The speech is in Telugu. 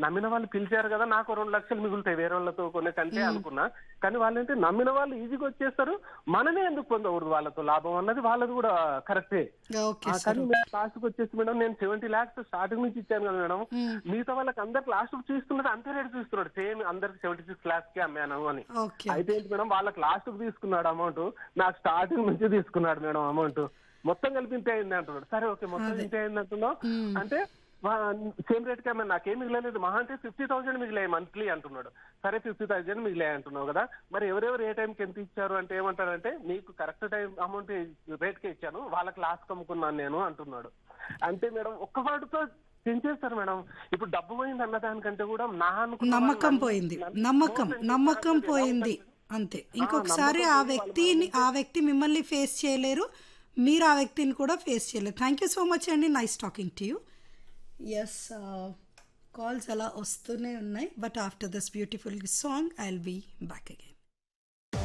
నమ్మిన వాళ్ళు పిలిచారు కదా నాకు రెండు లక్షలు మిగులుతాయి వేరే వాళ్ళతో కొనే కంటే అనుకున్నా కానీ వాళ్ళంటే నమ్మిన వాళ్ళు ఈజీగా వచ్చేస్తారు మనమే ఎందుకు పొందకూడదు వాళ్ళతో లాభం అన్నది వాళ్ళది కూడా కరెక్టే ఓకే ఆ, కానీ లాస్ట్ కి వచ్చేసి మేడం నేను సెవెంటీ లాక్స్ స్టార్టింగ్ నుంచి ఇచ్చాను కదా మేడం మిగతా వాళ్ళకి అందరికి లాస్ట్ కి చూస్తున్నాడు అంతే రేట్ చూస్తున్నాడు సేమ్ అందరికి సెవెంటీ సిక్స్ లాక్స్ కి అమ్మాను అని ఓకే అయితే ఏంటి మేడం వాళ్ళకి లాస్ట్ కి తీసుకున్నాడు అమౌంట్ నాకు స్టార్టింగ్ నుంచి తీసుకున్నాడు మేడం అమౌంట్ మొత్తం కలిపి ఇంతే అయింది అంటున్నాడు సరే ఓకే మొత్తం ఇంతే అయింది అంటున్నావు అంటే సేమ్ రేట్ కి నాకేం మిగిలేదు మహా అంటే ఫిఫ్టీ థౌసండ్ మిగిలాయి మంత్లీ అంటున్నాడు సరే ఫిఫ్టీ థౌసండ్ మిగిలాయి అంటున్నావు కదా మరి ఎవరెవరు ఏ టైంకి ఎంత ఇచ్చారు అంటే ఏమంటారంటే నీకు కరెక్ట్ టైం అమౌంట్ రేట్ కి ఇచ్చాను వాళ్ళకి లాస్ట్ అమ్ముకున్నాను నేను అంటున్నాడు అంటే మేడం ఒక్క వాటితో పెంచేస్తారు మేడం ఇప్పుడు డబ్బు పోయింది అన్న దానికంటే కూడా నా అనుకున్న నమ్మకం వాళ్ళు పోయింది నన్ను నమ్మకం మోసం నమ్మకం చేశారు. పోయింది అంతే ఇంకొకసారి ఆ వ్యక్తిని ఆ వ్యక్తి మిమ్మల్ని ఫేస్ చేయలేరు మీరు ఆ వ్యక్తిని కూడా ఫేస్ చేయలేరు థ్యాంక్ యూ సో మచ్ అండి nice talking to you yes calls అలా వస్తూనే ఉన్నాయి but after this beautiful song I will be back again